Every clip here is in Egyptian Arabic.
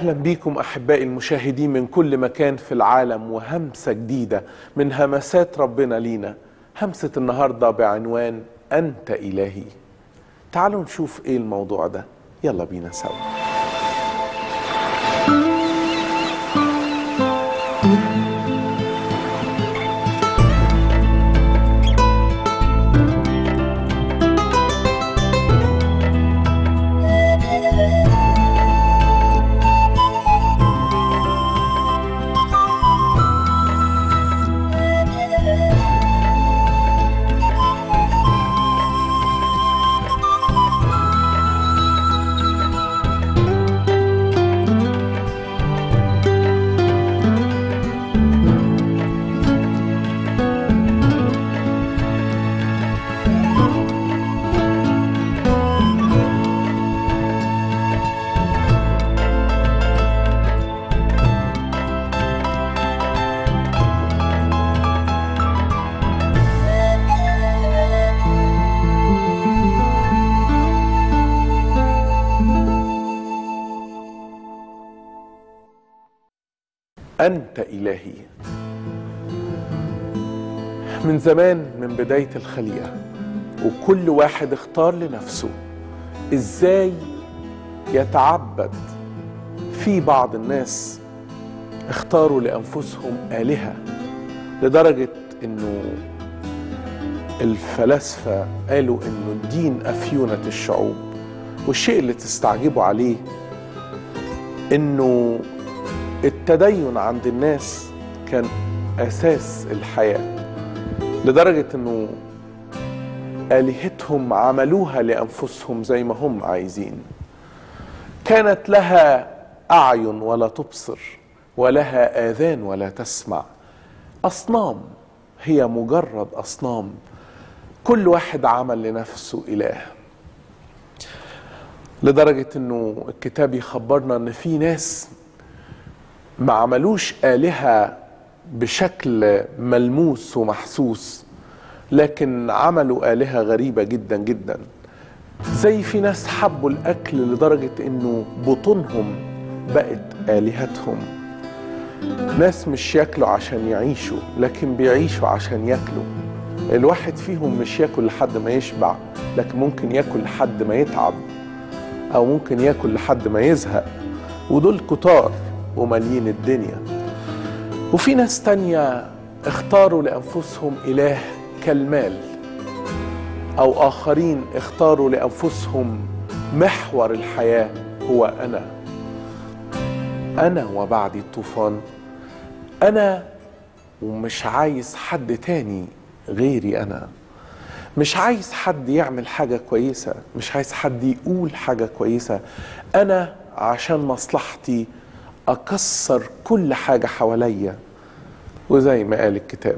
اهلا بيكم احبائي المشاهدين من كل مكان في العالم وهمسه جديده من همسات ربنا لينا همسه النهارده بعنوان انت الهي تعالوا نشوف ايه الموضوع ده يلا بينا سوا انت الهي من زمان من بدايه الخليقه وكل واحد اختار لنفسه ازاي يتعبد في بعض الناس اختاروا لانفسهم الهه لدرجه انه الفلاسفه قالوا انه الدين افيونه الشعوب والشيء اللي تستعجبوا عليه انه التدين عند الناس كان اساس الحياه لدرجه انه الهتهم عملوها لانفسهم زي ما هم عايزين كانت لها اعين ولا تبصر ولها اذان ولا تسمع اصنام هي مجرد اصنام كل واحد عمل لنفسه اله لدرجه انه الكتاب يخبرنا ان في ناس ما عملوش آلهة بشكل ملموس ومحسوس لكن عملوا آلهة غريبة جدا جدا زي في ناس حبوا الأكل لدرجة إنه بطونهم بقت آلهتهم ناس مش ياكلوا عشان يعيشوا لكن بيعيشوا عشان ياكلوا الواحد فيهم مش ياكل لحد ما يشبع لكن ممكن ياكل لحد ما يتعب أو ممكن ياكل لحد ما يزهق ودول كتار ومالين الدنيا وفي ناس تانية اختاروا لأنفسهم إله كالمال أو آخرين اختاروا لأنفسهم محور الحياة هو أنا أنا وبعد الطوفان أنا ومش عايز حد تاني غيري أنا مش عايز حد يعمل حاجة كويسة مش عايز حد يقول حاجة كويسة أنا عشان مصلحتي أكسر كل حاجة حواليا وزي ما قال الكتاب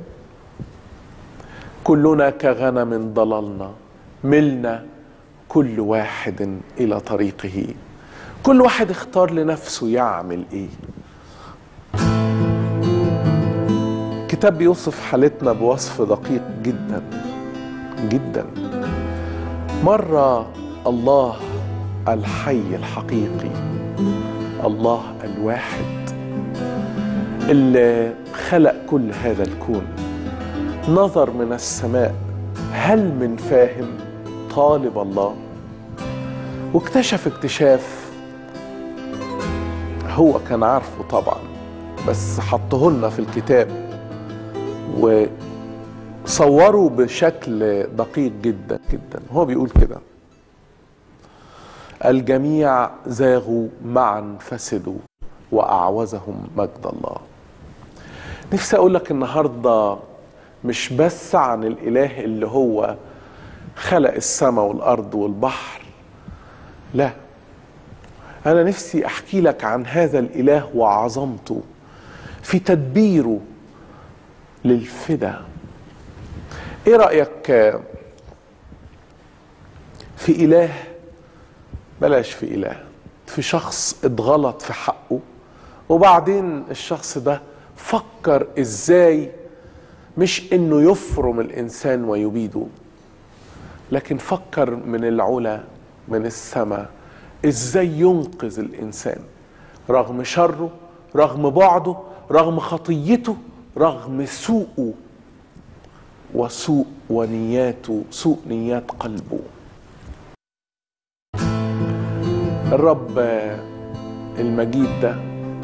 كلنا كغنم ضللنا ملنا كل واحد إلى طريقه كل واحد اختار لنفسه يعمل ايه الكتاب بيوصف حالتنا بوصف دقيق جدا جدا مرة الله الحي الحقيقي الله الواحد اللي خلق كل هذا الكون نظر من السماء هل من فاهم طالب الله واكتشف اكتشاف هو كان عارفه طبعا بس حطه لنا في الكتاب وصوره بشكل دقيق جدا جدا هو بيقول كده الجميع زاغوا معا فسدوا واعوزهم مجد الله نفسي اقول لك النهارده مش بس عن الاله اللي هو خلق السماء والارض والبحر لا انا نفسي احكي لك عن هذا الاله وعظمته في تدبيره للفدا ايه رايك في اله بلاش في اله في شخص اتغلط في حقه وبعدين الشخص ده فكر ازاي مش انه يفرم الانسان ويبيده لكن فكر من العلا من السماء ازاي ينقذ الانسان رغم شره رغم بعده رغم خطيته رغم سوءه وسوء ونياته سوء نيات قلبه الرب المجيد ده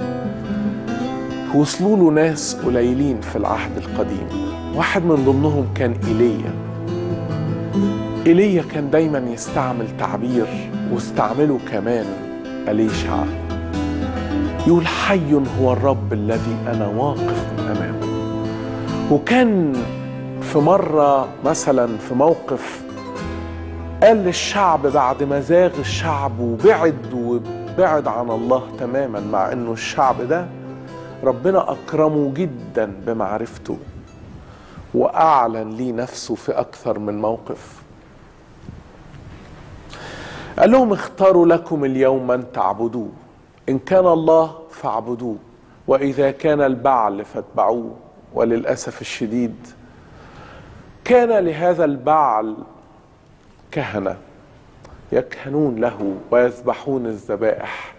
وصلوا له ناس قليلين في العهد القديم واحد من ضمنهم كان ايليا ايليا كان دايما يستعمل تعبير واستعمله كمان اليشع يقول حي هو الرب الذي انا واقف امامه وكان في مره مثلا في موقف قال للشعب بعد ما زاغ الشعب وبعد وبعد عن الله تماما مع انه الشعب ده ربنا اكرمه جدا بمعرفته واعلن لي نفسه في اكثر من موقف قال لهم اختاروا لكم اليوم من تعبدوه ان كان الله فاعبدوه واذا كان البعل فاتبعوه وللاسف الشديد كان لهذا البعل كهنه يكهنون له ويذبحون الذبائح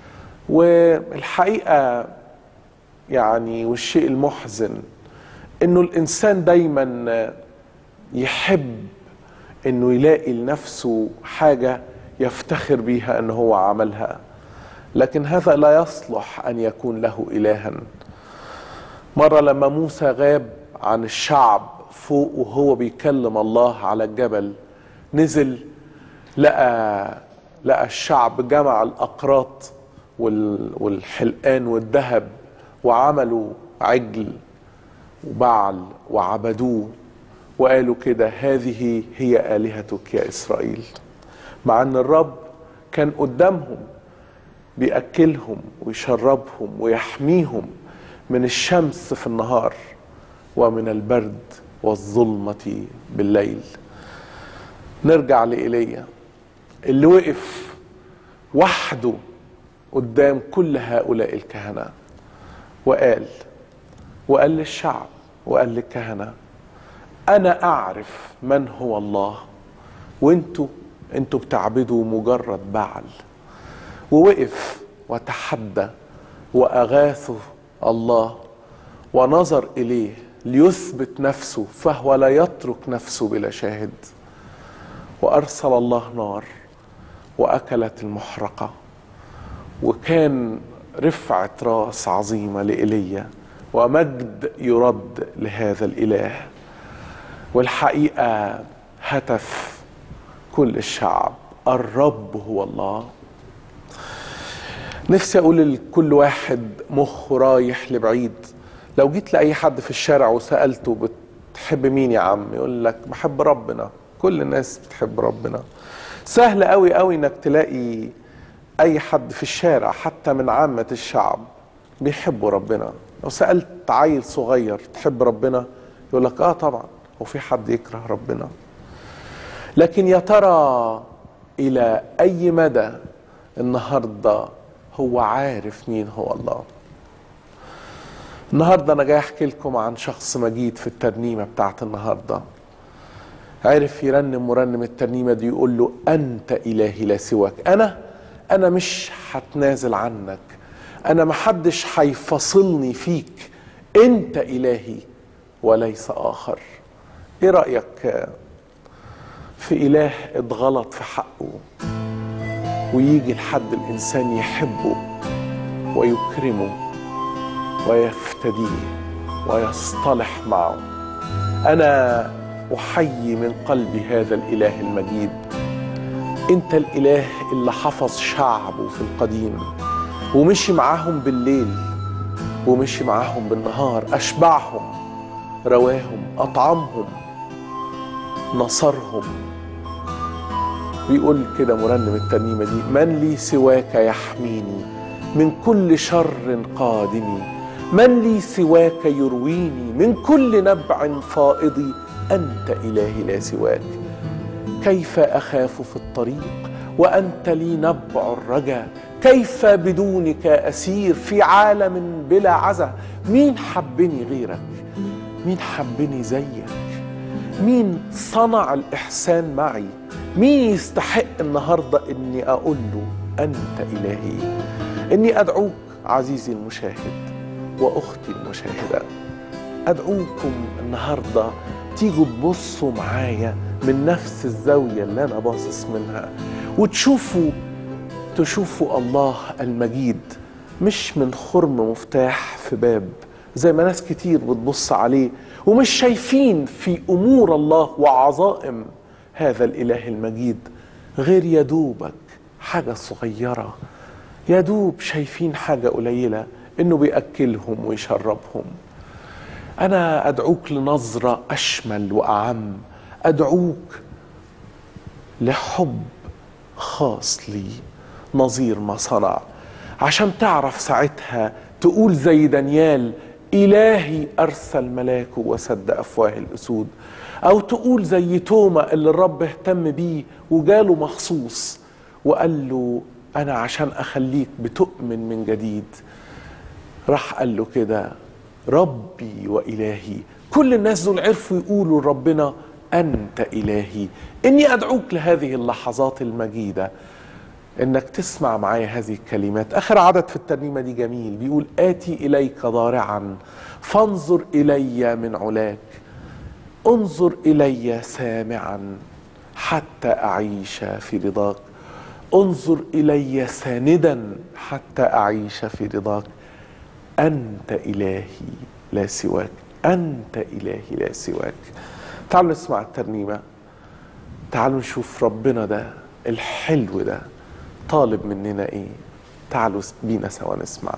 والحقيقه يعني والشيء المحزن انه الانسان دايما يحب انه يلاقي لنفسه حاجه يفتخر بيها ان هو عملها لكن هذا لا يصلح ان يكون له الها مره لما موسى غاب عن الشعب فوق وهو بيكلم الله على الجبل نزل لقى لقى الشعب جمع الاقراط والحلقان والذهب وعملوا عجل وبعل وعبدوه وقالوا كده هذه هي آلهتك يا إسرائيل مع أن الرب كان قدامهم بيأكلهم ويشربهم ويحميهم من الشمس في النهار ومن البرد والظلمة بالليل نرجع لإيليا اللي وقف وحده قدام كل هؤلاء الكهنه وقال وقال للشعب وقال للكهنة أنا أعرف من هو الله وانتوا انتوا بتعبدوا مجرد بعل ووقف وتحدى وأغاثه الله ونظر إليه ليثبت نفسه فهو لا يترك نفسه بلا شاهد وأرسل الله نار وأكلت المحرقة وكان رفعة راس عظيمة لإيليا ومجد يرد لهذا الإله والحقيقة هتف كل الشعب الرب هو الله نفسي أقول لكل واحد مخه رايح لبعيد لو جيت لأي حد في الشارع وسألته بتحب مين يا عم يقول لك بحب ربنا كل الناس بتحب ربنا سهل قوي قوي انك تلاقي اي حد في الشارع حتى من عامة الشعب بيحبوا ربنا لو سألت عيل صغير تحب ربنا يقول لك اه طبعا هو في حد يكره ربنا لكن يا ترى الى اي مدى النهارده هو عارف مين هو الله النهارده انا جاي احكي لكم عن شخص مجيد في الترنيمه بتاعت النهارده عرف يرنم مرنم الترنيمه دي يقول له انت الهي لا سواك انا انا مش هتنازل عنك انا محدش هيفصلني فيك انت الهي وليس اخر ايه رايك في اله اتغلط في حقه ويجي لحد الانسان يحبه ويكرمه ويفتديه ويصطلح معه انا احيي من قلبي هذا الاله المجيد انت الاله اللي حفظ شعبه في القديم ومشي معاهم بالليل ومشي معاهم بالنهار اشبعهم رواهم اطعمهم نصرهم بيقول كده مرنم الترنيمه دي من لي سواك يحميني من كل شر قادم من لي سواك يرويني من كل نبع فائض انت الهي لا سواك كيف اخاف في الطريق وانت لي نبع الرجا كيف بدونك اسير في عالم بلا عزا مين حبني غيرك مين حبني زيك مين صنع الاحسان معي مين يستحق النهارده اني اقول له انت الهي إني أدعوك عزيزي المشاهد وأختي المشاهدة أدعوكم النهاردة تيجوا تبصوا معايا من نفس الزاوية اللي أنا باصص منها وتشوفوا تشوفوا الله المجيد مش من خرم مفتاح في باب زي ما ناس كتير بتبص عليه ومش شايفين في امور الله وعظائم هذا الاله المجيد غير يدوبك حاجه صغيره يدوب شايفين حاجه قليله انه بياكلهم ويشربهم انا ادعوك لنظره اشمل واعم ادعوك لحب خاص لي نظير ما صنع عشان تعرف ساعتها تقول زي دانيال إلهي أرسل ملاكه وسد أفواه الأسود أو تقول زي توما اللي الرب اهتم بيه وجاله مخصوص وقال له أنا عشان أخليك بتؤمن من جديد راح قال له كده ربي وإلهي كل الناس دول عرفوا يقولوا لربنا أنت إلهي إني أدعوك لهذه اللحظات المجيدة انك تسمع معايا هذه الكلمات اخر عدد في الترنيمه دي جميل بيقول اتي اليك ضارعا فانظر الي من علاك انظر الي سامعا حتى اعيش في رضاك انظر الي ساندا حتى اعيش في رضاك انت الهي لا سواك انت الهي لا سواك تعالوا نسمع الترنيمه تعالوا نشوف ربنا ده الحلو ده طالب مننا ايه تعالوا بينا سوا نسمع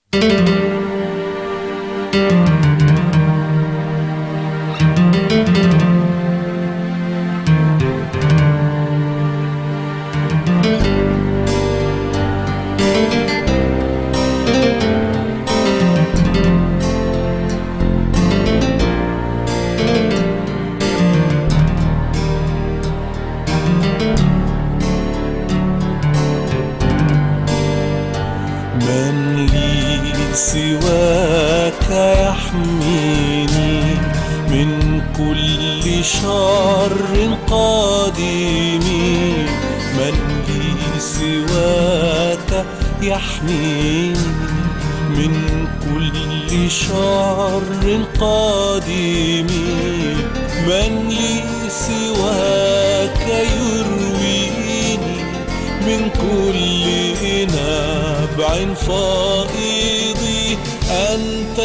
من لي سواك يحميني من كل شر قادم من لي سواك يحميني من كل شر قادم من لي سواك يرويني من كل نبع فائض أنت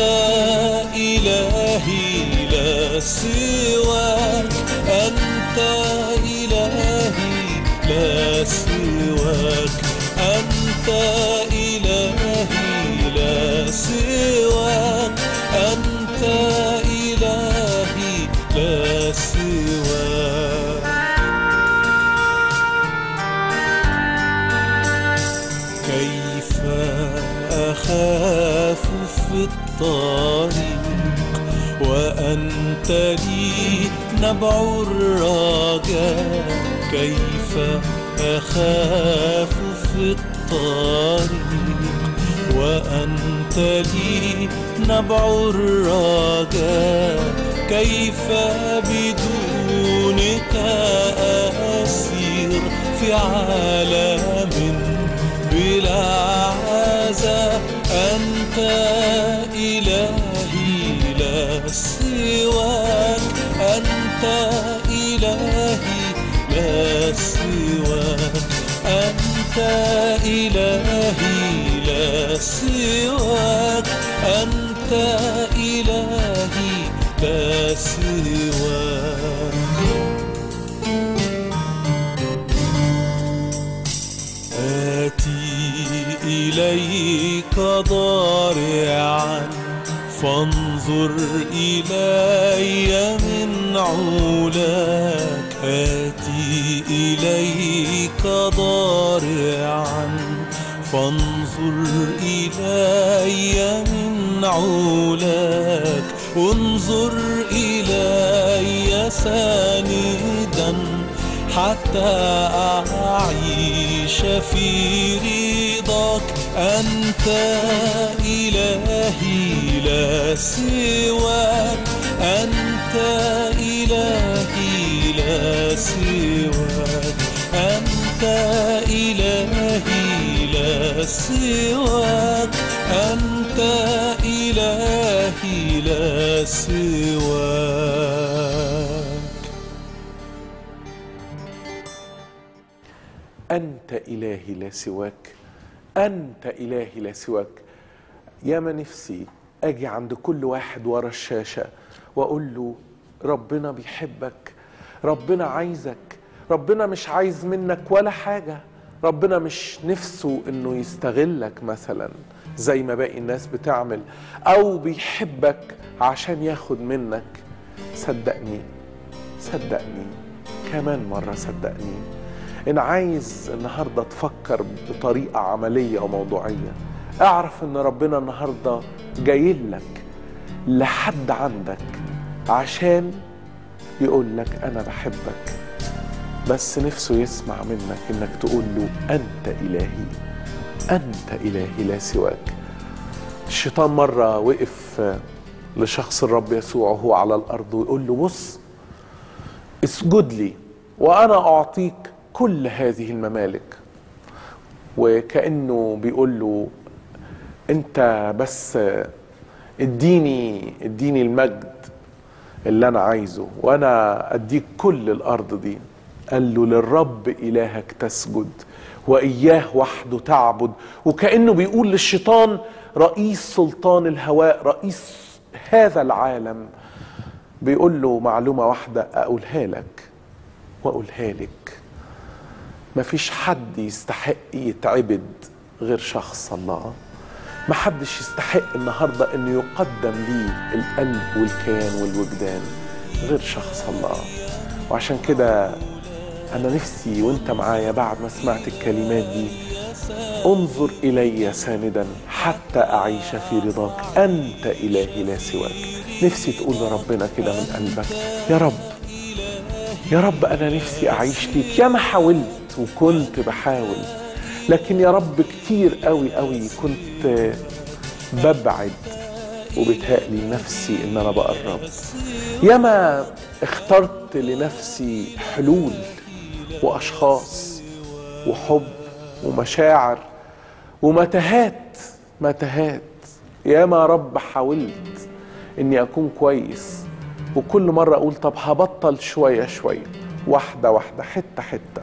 إلهي لا سواك أنت إلهي لا سواك أنت إلهي لا سواك أنت إلهي لا سواك كيف أخاف في الطريق وأنت لي نبع الرجاء كيف أخاف في الطريق وأنت لي نبع الرجاء كيف بدونك أسير في عالم بلا عزاء أنت إلهي لا سواك أنت إلهي لا سواك أنت إلهي لا سواك أنت إلهي لا سواك آتي إليك ضارعا فانظر إلي من علاك آتي إليك ضارعا فانظر إلي من علاك انظر إلي ساندا حتى أعيش في رضاك أنت إلهي لا سواك أنت إلهي لا سواك أنت إلهي لا سواك أنت إلهي لا سواك أنت إلهي لا سواك أنت إلهي لا سواك يا ما نفسي أجي عند كل واحد ورا الشاشة وأقول له ربنا بيحبك ربنا عايزك ربنا مش عايز منك ولا حاجة ربنا مش نفسه إنه يستغلك مثلا زي ما باقي الناس بتعمل أو بيحبك عشان ياخد منك صدقني صدقني كمان مرة صدقني إن عايز النهاردة تفكر بطريقة عملية وموضوعية اعرف إن ربنا النهاردة جاي لك لحد عندك عشان يقول لك أنا بحبك بس نفسه يسمع منك إنك تقول له أنت إلهي أنت إلهي لا سواك الشيطان مرة وقف لشخص الرب يسوع وهو على الأرض ويقول له بص اسجد لي وأنا أعطيك كل هذه الممالك وكأنه بيقول له أنت بس اديني اديني المجد اللي أنا عايزه وأنا أديك كل الأرض دي قال له للرب إلهك تسجد وإياه وحده تعبد وكأنه بيقول للشيطان رئيس سلطان الهواء رئيس هذا العالم بيقول له معلومة واحدة أقولها لك وأقولها لك مفيش حد يستحق يتعبد غير شخص الله ما حدش يستحق النهاردة انه يقدم ليه القلب والكيان والوجدان غير شخص الله وعشان كده انا نفسي وانت معايا بعد ما سمعت الكلمات دي انظر الي ساندا حتى اعيش في رضاك انت الهي لا سواك نفسي تقول لربنا كده من قلبك يا رب يا رب انا نفسي اعيش ليك يا ما حاولت وكنت بحاول لكن يا رب كتير قوي قوي كنت ببعد وبتهيألي نفسي ان انا بقرب ياما اخترت لنفسي حلول واشخاص وحب ومشاعر ومتاهات متاهات ياما رب حاولت اني اكون كويس وكل مرة اقول طب هبطل شوية شوية واحدة واحدة حتة حتة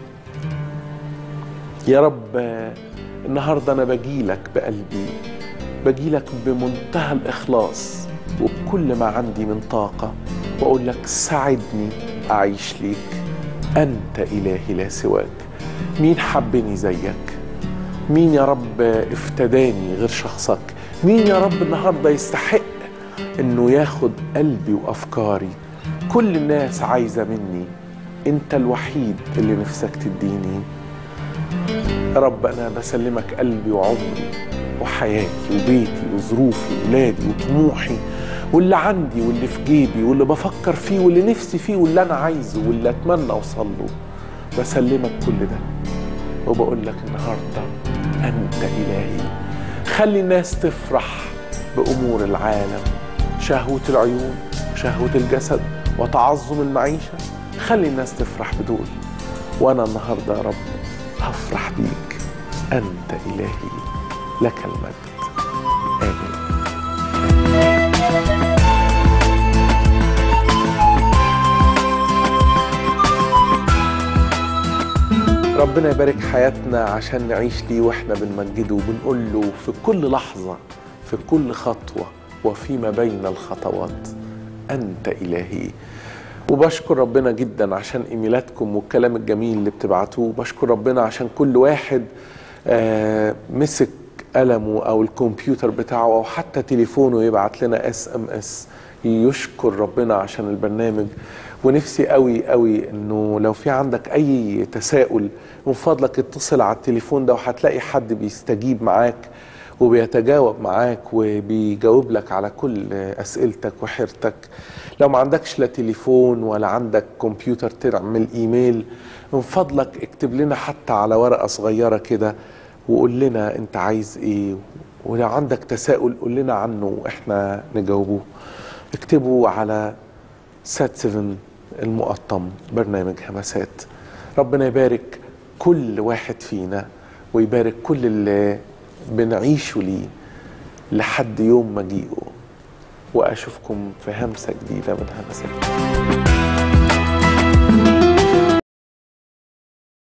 يا رب النهاردة انا بجيلك بقلبي بجيلك بمنتهى الاخلاص وبكل ما عندي من طاقة واقول لك ساعدني اعيش ليك انت الهي لا سواك مين حبني زيك مين يا رب افتداني غير شخصك مين يا رب النهارده يستحق انه ياخد قلبي وافكاري كل الناس عايزه مني انت الوحيد اللي نفسك تديني يا رب انا بسلمك قلبي وعمري وحياتي وبيتي وظروفي وولادي وطموحي واللي عندي واللي في جيبي واللي بفكر فيه واللي نفسي فيه واللي انا عايزه واللي اتمنى اوصل له بسلمك كل ده وبقول لك النهارده انت الهي خلي الناس تفرح بامور العالم شهوه العيون شهوه الجسد وتعظم المعيشه خلي الناس تفرح بدول وانا النهارده يا رب هفرح بيك انت الهي لك المجد امين ربنا يبارك حياتنا عشان نعيش ليه واحنا بنمجده وبنقول له في كل لحظة في كل خطوة وفيما بين الخطوات أنت إلهي وبشكر ربنا جدا عشان إيميلاتكم والكلام الجميل اللي بتبعتوه بشكر ربنا عشان كل واحد آه مسك قلمه أو الكمبيوتر بتاعه أو حتى تليفونه يبعت لنا اس ام اس يشكر ربنا عشان البرنامج ونفسي قوي قوي انه لو في عندك اي تساؤل من فضلك اتصل على التليفون ده وهتلاقي حد بيستجيب معاك وبيتجاوب معاك وبيجاوب لك على كل اسئلتك وحيرتك لو ما عندكش لا تليفون ولا عندك كمبيوتر تعمل ايميل من فضلك اكتب لنا حتى على ورقه صغيره كده وقول لنا انت عايز ايه ولو عندك تساؤل قول لنا عنه واحنا نجاوبه اكتبوا على سات 7 المقطم برنامج همسات ربنا يبارك كل واحد فينا ويبارك كل اللي بنعيشه ليه لحد يوم مجيئه واشوفكم في همسه جديده من همسات